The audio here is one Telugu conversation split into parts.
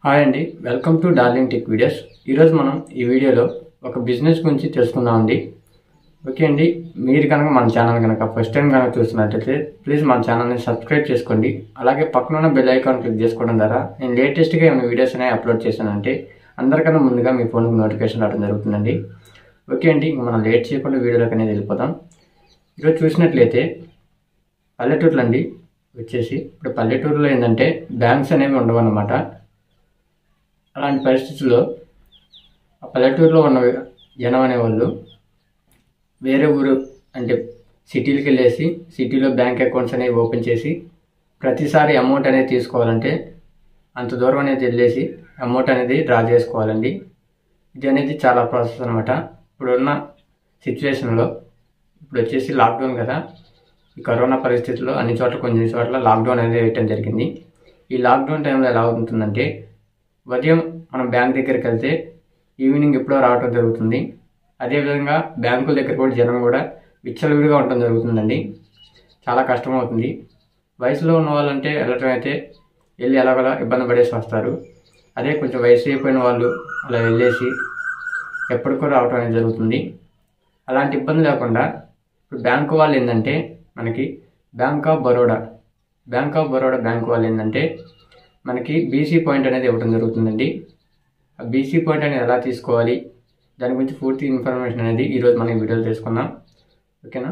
హాయ్ అండి welcome to darling tech videos ఈరోజు మనం ఈ వీడియోలో ఒక బిజినెస్ గురించి తెలుసుకుందాం అండి ఓకే అండి మీరు కనుక మన ఛానల్ కనుక ఫస్ట్ టైం కనుక చూస్తున్నట్లయితే ప్లీజ్ మన ఛానల్ని సబ్స్క్రైబ్ చేసుకోండి అలాగే పక్కన ఉన్న బెల్ ఐకాన్ క్లిక్ చేసుకోవడం ద్వారా నేను లేటెస్ట్గా ఏమైనా వీడియోస్ అనేవి అప్లోడ్ చేశానంటే అందరికన్నా ముందుగా మీ ఫోన్కి నోటిఫికేషన్ రావడం జరుగుతుందండి ఓకే అండి ఇంక మనం లేట్ చేయకుండా వీడియోలోకి అనేది వెళ్ళిపోదాం ఈరోజు చూసినట్లయితే పల్లెటూర్లు అండి వచ్చేసి ఇప్పుడు పల్లెటూరులో ఏంటంటే బ్యాంక్స్ అనేవి ఉండవు అన్నమాట అలాంటి పరిస్థితుల్లో ఆ పల్లెటూరులో ఉన్న జనం అనేవాళ్ళు వేరే ఊరు అంటే సిటీలకు వెళ్ళేసి సిటీలో బ్యాంక్ అకౌంట్స్ అనేవి ఓపెన్ చేసి ప్రతిసారి అమౌంట్ అనేది తీసుకోవాలంటే అంత దూరం అనేది వెళ్ళేసి అమౌంట్ అనేది డ్రా చేసుకోవాలండి ఇది అనేది చాలా ప్రాసెస్ అనమాట ఇప్పుడున్న సిచ్యువేషన్లో ఇప్పుడు వచ్చేసి లాక్డౌన్ కదా ఈ కరోనా పరిస్థితుల్లో అన్ని చోట్ల కొన్ని చోట్ల లాక్డౌన్ అనేది వేయటం జరిగింది ఈ లాక్డౌన్ టైంలో ఎలా అవుతుందంటే ఉదయం మనం బ్యాంక్ దగ్గరికి వెళ్తే ఈవినింగ్ ఎప్పుడో రావటం జరుగుతుంది అదేవిధంగా బ్యాంకుల దగ్గర కూడా జనం కూడా విచ్చలవిడిగా ఉండటం జరుగుతుందండి చాలా కష్టం అవుతుంది వయసులో ఉన్న వాళ్ళంటే వెళ్ళటం అయితే వెళ్ళి ఎలాగోలా ఇబ్బంది పడేసి వస్తారు అదే కొంచెం వయసు అయిపోయిన వాళ్ళు అలా వెళ్ళేసి ఎప్పటికో రావటం అనేది జరుగుతుంది అలాంటి ఇబ్బంది లేకుండా ఇప్పుడు బ్యాంకు వాళ్ళు ఏంటంటే మనకి bank of Baroda bank of Baroda bank వాళ్ళు ఏంటంటే మనకి బీసీ పాయింట్ అనేది ఇవ్వడం జరుగుతుందండి ఆ బీసీ పాయింట్ అనేది ఎలా తీసుకోవాలి దాని గురించి పూర్తి ఇన్ఫర్మేషన్ అనేది ఈరోజు మనం ఈ వీడియోలో తెలుసుకుందాం ఓకేనా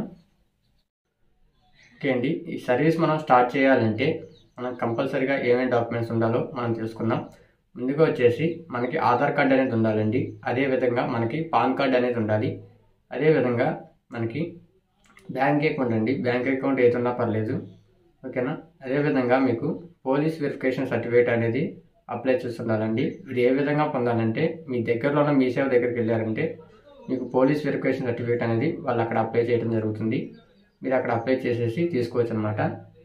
ఓకే అండి ఈ సర్వీస్ మనం స్టార్ట్ చేయాలంటే మనం కంపల్సరీగా ఏమేమి డాక్యుమెంట్స్ ఉండాలో మనం తెలుసుకుందాం ముందుగా వచ్చేసి మనకి ఆధార్ కార్డ్ అనేది ఉండాలండి అదేవిధంగా మనకి పాన్ కార్డ్ అనేది ఉండాలి అదేవిధంగా మనకి బ్యాంక్ అకౌంట్ అండి బ్యాంక్ అకౌంట్ ఏదున్నా పర్లేదు ఓకేనా అదేవిధంగా మీకు పోలీస్ వెరిఫికేషన్ సర్టిఫికేట్ అనేది అప్లై చేస్తుండాలండి ఇది ఏ విధంగా పొందాలంటే మీ దగ్గరలో ఉన్న మీ సేవ దగ్గరికి వెళ్ళారంటే మీకు పోలీస్ వెరిఫికేషన్ సర్టిఫికేట్ అనేది వాళ్ళు అక్కడ అప్లై చేయడం జరుగుతుంది మీరు అక్కడ అప్లై చేసేసి తీసుకోవచ్చు అనమాట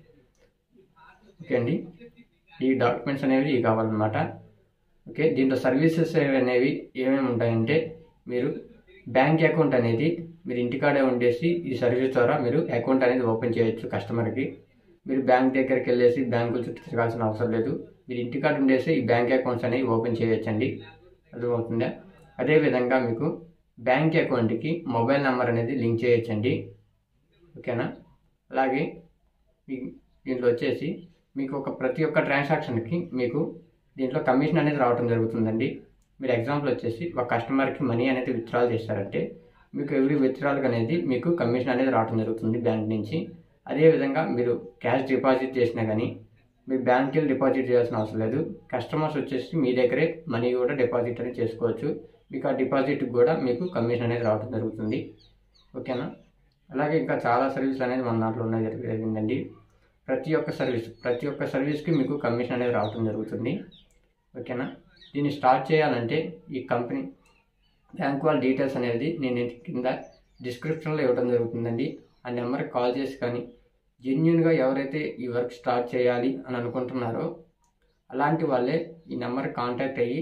ఓకే అండి ఈ డాక్యుమెంట్స్ అనేవి ఇవి కావాలన్నమాట ఓకే దీంట్లో సర్వీసెస్ అనేవి ఏమేమి ఉంటాయంటే మీరు బ్యాంక్ అకౌంట్ అనేది మీరు ఇంటికాడే ఉండేసి ఈ సర్వీస్ ద్వారా మీరు అకౌంట్ అనేది ఓపెన్ చేయొచ్చు కస్టమర్కి మీరు బ్యాంక్ దగ్గరికి వెళ్ళేసి బ్యాంకుల చుట్టూ తిరగాల్సిన అవసరం లేదు మీరు ఇంటికాడ ఉండేసి ఈ బ్యాంక్ అకౌంట్స్ అనేవి ఓపెన్ చేయొచ్చండి అర్థమవుతుందా అదేవిధంగా మీకు బ్యాంక్ అకౌంట్కి మొబైల్ నెంబర్ అనేది లింక్ చేయొచ్చండి ఓకేనా అలాగే మీ దీంట్లో వచ్చేసి మీకు ఒక ప్రతి ఒక్క ట్రాన్సాక్షన్కి మీకు దీంట్లో కమిషన్ అనేది రావడం జరుగుతుందండి మీరు ఎగ్జాంపుల్ వచ్చేసి ఒక కస్టమర్కి మనీ అనేది విత్డ్రాల్ చేశారంటే మీకు ఎవ్రీ విత్డ్రాల్కి అనేది మీకు కమిషన్ అనేది రావడం జరుగుతుంది బ్యాంక్ నుంచి అదేవిధంగా మీరు క్యాష్ డిపాజిట్ చేసినా కానీ మీ బ్యాంక్కి వెళ్ళి డిపాజిట్ చేయాల్సిన అవసరం లేదు కస్టమర్స్ వచ్చేసి మీ దగ్గరే మనీ కూడా డిపాజిట్ అనేది చేసుకోవచ్చు మీకు ఆ డిపాజిట్కి కూడా మీకు కమిషన్ అనేది రావడం జరుగుతుంది ఓకేనా అలాగే ఇంకా చాలా సర్వీసులు అనేది మన దాంట్లో ఉన్నాయి జరిగిందండి ప్రతి ఒక్క సర్వీస్ ప్రతి ఒక్క సర్వీస్కి మీకు కమిషన్ అనేది రావడం జరుగుతుంది ఓకేనా దీన్ని స్టార్ట్ చేయాలంటే ఈ కంపెనీ బ్యాంక్ వాళ్ళ డీటెయిల్స్ అనేది నేను కింద డిస్క్రిప్షన్లో ఇవ్వడం జరుగుతుందండి ఆ నెంబర్కి కాల్ చేసి కానీ జెన్యున్గా ఎవరైతే ఈ వర్క్ స్టార్ట్ చేయాలి అని అనుకుంటున్నారో అలాంటి వాళ్ళే ఈ నెంబర్కి కాంటాక్ట్ అయ్యి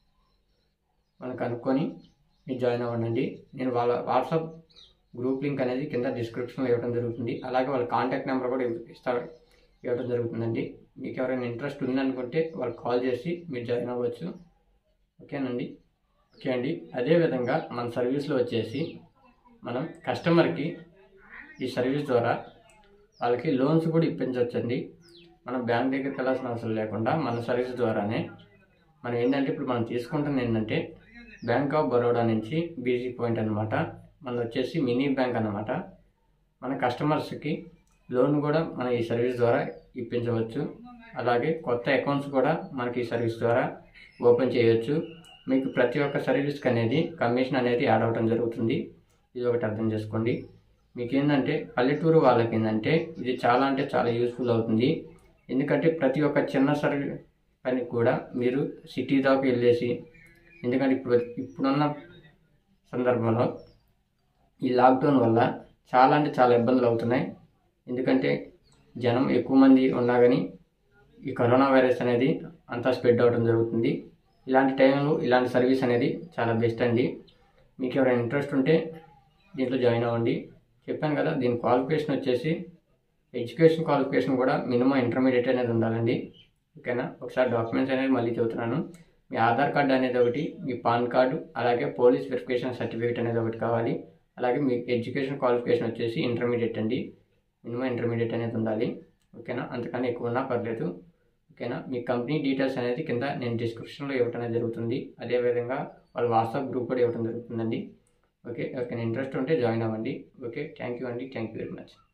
మనకు అనుకొని మీరు జాయిన్ అవ్వండి నేను వాళ్ళ వాట్సాప్ గ్రూప్ లింక్ అనేది కింద డిస్క్రిప్షన్లో ఇవ్వడం జరుగుతుంది అలాగే వాళ్ళ కాంటాక్ట్ నెంబర్ కూడా ఇస్తా ఇవ్వడం జరుగుతుందండి మీకు ఎవరైనా ఇంట్రెస్ట్ ఉందనుకుంటే వాళ్ళకి కాల్ చేసి మీరు జాయిన్ అవ్వచ్చు ఓకేనండి ఓకే అండి అదేవిధంగా మన సర్వీస్లో వచ్చేసి మనం కస్టమర్కి ఈ సర్వీస్ ద్వారా వాళ్ళకి లోన్స్ కూడా ఇప్పించవచ్చండి మనం బ్యాంక్ దగ్గరికి వెళ్ళాల్సిన అవసరం లేకుండా మన సర్వీస్ ద్వారానే మనం ఏంటంటే ఇప్పుడు మనం తీసుకుంటుంది ఏంటంటే బ్యాంక్ ఆఫ్ బరోడా నుంచి బీజీ పాయింట్ అనమాట మనది వచ్చేసి మినీ బ్యాంక్ అనమాట మన కస్టమర్స్కి లోన్ కూడా మన ఈ సర్వీస్ ద్వారా ఇప్పించవచ్చు అలాగే కొత్త అకౌంట్స్ కూడా మనకి ఈ సర్వీస్ ద్వారా ఓపెన్ చేయవచ్చు మీకు ప్రతి ఒక్క సర్వీస్కి అనేది కమిషన్ అనేది యాడ్ అవ్వడం జరుగుతుంది ఇది ఒకటి అర్థం చేసుకోండి మీకు ఏంటంటే పల్లెటూరు వాళ్ళకి ఏంటంటే ఇది చాలా అంటే చాలా యూస్ఫుల్ అవుతుంది ఎందుకంటే ప్రతి ఒక్క చిన్న సర్వీ పనికి కూడా మీరు సిటీ దాకా వెళ్ళేసి ఎందుకంటే ఇప్పుడు ఇప్పుడున్న సందర్భంలో ఈ లాక్డౌన్ వల్ల చాలా అంటే చాలా ఇబ్బందులు అవుతున్నాయి ఎందుకంటే జనం ఎక్కువ మంది ఉన్నా కానీ ఈ కరోనా వైరస్ అనేది అంతా స్ప్రెడ్ అవ్వడం జరుగుతుంది ఇలాంటి టైంలో ఇలాంటి సర్వీస్ అనేది చాలా బెస్ట్ అండి మీకు ఎవరైనా ఇంట్రెస్ట్ ఉంటే దీంట్లో జాయిన్ అవ్వండి చెప్పాను కదా దీని క్వాలిఫికేషన్ వచ్చేసి ఎడ్యుకేషన్ క్వాలిఫికేషన్ కూడా మినిమం ఇంటర్మీడియట్ అనేది ఉండాలండి ఓకేనా ఒకసారి డాక్యుమెంట్స్ అనేది మళ్ళీ చెబుతున్నాను మీ ఆధార్ కార్డు అనేది ఒకటి మీ పాన్ కార్డు అలాగే పోలీస్ వెరిఫికేషన్ సర్టిఫికేట్ అనేది ఒకటి కావాలి అలాగే మీ ఎడ్యుకేషన్ క్వాలిఫికేషన్ వచ్చేసి ఇంటర్మీడియట్ అండి మినిమం ఇంటర్మీడియట్ అనేది ఉండాలి ఓకేనా అంతకన్నా ఎక్కువ ఉన్నా పర్లేదు ఓకేనా మీ కంపెనీ డీటెయిల్స్ అనేది కింద నేను డిస్క్రిప్షన్లో ఇవ్వటం అనేది జరుగుతుంది అదేవిధంగా వాళ్ళ వాట్సాప్ గ్రూప్ కూడా ఇవ్వడం జరుగుతుందండి ఓకే ఎవరికైనా ఇంట్రెస్ట్ ఉంటే జాయిన్ అవ్వండి ఓకే థ్యాంక్ యూ అండి థ్యాంక్ యూ వెరీ మచ్